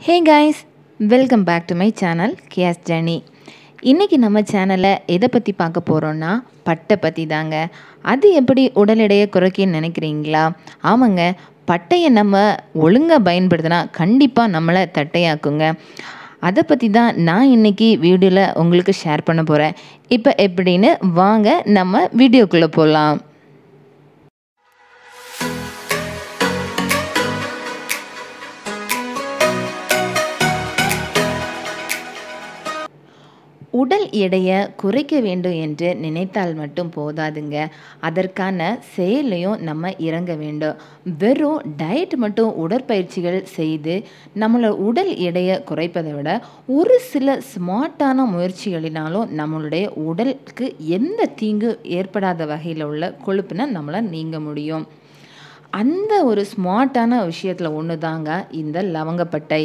hey guys welcome back to my channel Kay's journey இன்றைக்கி நம்ம சேனலில் எதை பற்றி பார்க்க போகிறோன்னா பட்டை பற்றி தாங்க அது எப்படி உடல் எடையை குறைக்குன்னு நினைக்கிறீங்களா ஆமாங்க பட்டையை நம்ம ஒழுங்காக பயன்படுத்தினா கண்டிப்பாக நம்மளை தட்டையாக்குங்க அதை பற்றி தான் நான் இன்றைக்கி வீடியோவில் உங்களுக்கு ஷேர் பண்ண போகிறேன் இப்போ எப்படின்னு வாங்க நம்ம வீடியோக்குள்ளே போகலாம் உடல் எடையை குறைக்க வேண்டும் என்று நினைத்தால் மட்டும் போதாதுங்க அதற்கான செயலையும் நம்ம இறங்க வேண்டும் வெறும் டயட் மட்டும் உடற்பயிற்சிகள் செய்து நம்மளோட உடல் எடையை குறைப்பதை விட ஒரு சில ஸ்மார்ட்டான முயற்சிகளினாலும் நம்மளுடைய உடலுக்கு எந்த தீங்கு ஏற்படாத வகையில் உள்ள கொழுப்பினை நம்மளால் நீங்க முடியும் அந்த ஒரு ஸ்மார்ட்டான விஷயத்தில் ஒன்று தாங்க இந்த லவங்கப்பட்டை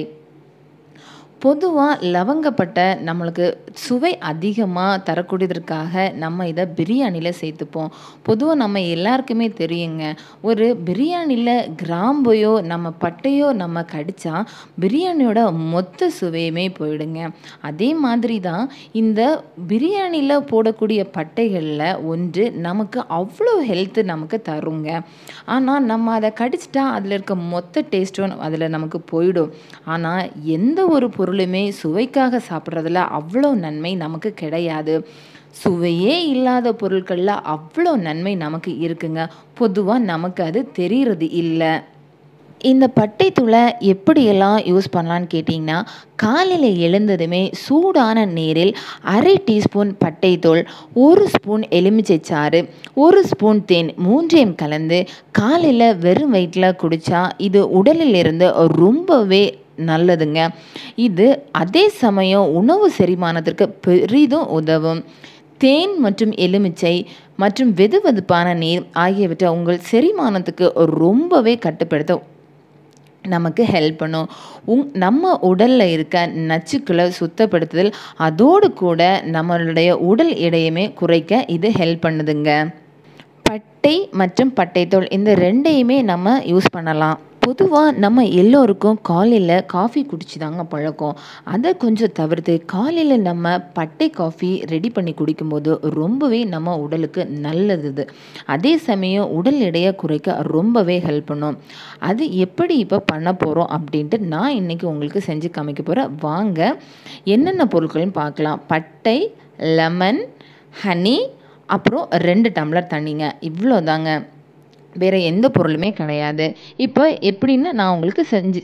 பொதுவாக லவங்கப்பட்டை நம்மளுக்கு சுவை அதிகமாக தரக்கூடியதற்காக நம்ம இதை பிரியாணியில் சேர்த்துப்போம் பொதுவாக நம்ம எல்லாருக்குமே தெரியுங்க ஒரு பிரியாணியில் கிராம்பையோ நம்ம பட்டையோ நம்ம கடித்தா பிரியாணியோட மொத்த சுவையுமே போயிடுங்க அதே மாதிரி தான் இந்த பிரியாணியில் போடக்கூடிய பட்டைகளில் ஒன்று நமக்கு அவ்வளோ ஹெல்த்து நமக்கு தருங்க ஆனால் நம்ம அதை கடிச்சிட்டா அதில் இருக்க மொத்த டேஸ்ட்டும் அதில் நமக்கு போயிடும் ஆனால் எந்த ஒரு பொருள் பொருளுமே சுவைக்காக சாப்பிட்றதுல அவ்வளோ நன்மை நமக்கு கிடையாது சுவையே இல்லாத பொருட்களில் அவ்வளோ நன்மை நமக்கு இருக்குங்க பொதுவாக நமக்கு அது தெரிகிறது இல்லை இந்த பட்டைத்தூளை எப்படியெல்லாம் யூஸ் பண்ணலான்னு கேட்டிங்கன்னா காலையில் எழுந்ததுமே சூடான நீரில் அரை டீஸ்பூன் பட்டைத்தூள் ஒரு ஸ்பூன் எலுமிச்சை சாறு ஒரு ஸ்பூன் தேன் மூன்றையும் கலந்து காலையில் வெறும் வயிற்றில் குடித்தா இது உடலில் இருந்து ரொம்பவே நல்லதுங்க இது அதே சமயம் உணவு செரிமானத்திற்கு பெரிதும் உதவும் தேன் மற்றும் எலுமிச்சை மற்றும் வெது வெதுப்பான நீர் ஆகியவற்றை உங்கள் செரிமானத்துக்கு ரொம்பவே கட்டுப்படுத்த நமக்கு ஹெல்ப் பண்ணும் உங் நம்ம உடலில் இருக்க நச்சுக்களை சுத்தப்படுத்துதல் அதோடு கூட நம்மளுடைய உடல் எடையுமே குறைக்க இது ஹெல்ப் பண்ணுதுங்க பட்டை மற்றும் பட்டைத்தோல் இந்த ரெண்டையுமே நம்ம யூஸ் பண்ணலாம் பொதுவாக நம்ம எல்லோருக்கும் காலையில் காஃபி குடிச்சு தாங்க பழக்கம் அதை கொஞ்சம் தவிர்த்து காலையில் நம்ம பட்டை காஃபி ரெடி பண்ணி குடிக்கும்போது ரொம்பவே நம்ம உடலுக்கு நல்லது இது அதே சமயம் உடல் எடையை குறைக்க ரொம்பவே ஹெல்ப் பண்ணும் அது எப்படி இப்போ பண்ண போகிறோம் அப்படின்ட்டு நான் இன்றைக்கி உங்களுக்கு செஞ்சு காமிக்க போகிறேன் வாங்க என்னென்ன பொருட்கள்னு பார்க்கலாம் பட்டை லெமன் ஹனி அப்புறம் ரெண்டு டம்ளர் தண்ணிங்க இவ்வளோ தாங்க வேறு எந்த பொருளுமே கிடையாது இப்போ எப்படின்னு நான் உங்களுக்கு செஞ்சு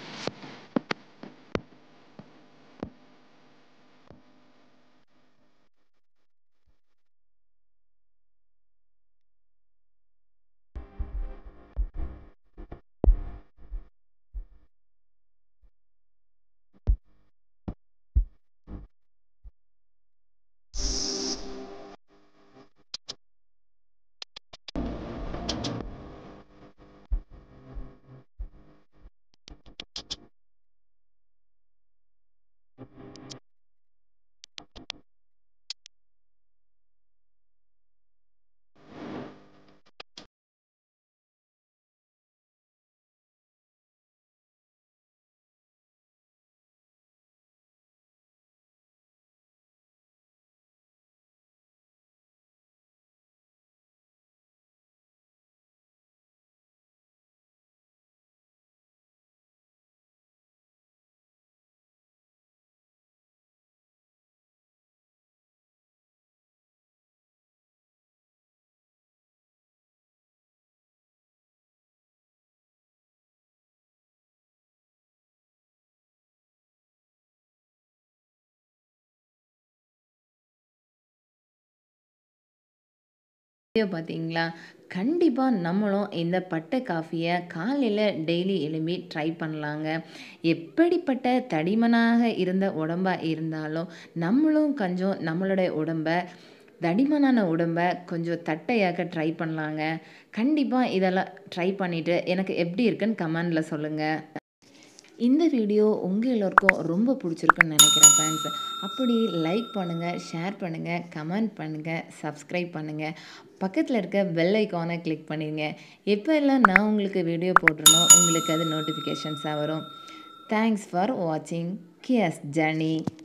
வீடியோ பார்த்தீங்களா கண்டிப்பாக நம்மளும் இந்த பட்டை காஃபியை காலையில் டெய்லி எழும்பி ட்ரை பண்ணலாங்க எப்படிப்பட்ட தடிமனாக இருந்த உடம்பாக இருந்தாலும் நம்மளும் கொஞ்சம் நம்மளுடைய உடம்பை தடிமனான உடம்பை கொஞ்சம் தட்டையாக்க ட்ரை பண்ணலாங்க கண்டிப்பாக இதெல்லாம் ட்ரை பண்ணிவிட்டு எனக்கு எப்படி இருக்குன்னு கமெண்டில் சொல்லுங்கள் இந்த வீடியோ உங்கள் எல்லோருக்கும் ரொம்ப பிடிச்சிருக்குன்னு நினைக்கிறேன் ஃப்ரெண்ட்ஸ் அப்படி லைக் பண்ணுங்கள் ஷேர் பண்ணுங்கள் கமெண்ட் பண்ணுங்கள் சப்ஸ்கிரைப் பண்ணுங்கள் பக்கத்தில் இருக்க பெல் ஐக்கானை கிளிக் பண்ணிடுங்க எப்போ எல்லாம் நான் உங்களுக்கு வீடியோ போடுறனோ உங்களுக்கு அது நோட்டிஃபிகேஷன்ஸாக வரும் தேங்க்ஸ் ஃபார் வாட்சிங் கியஸ் ஜர்னி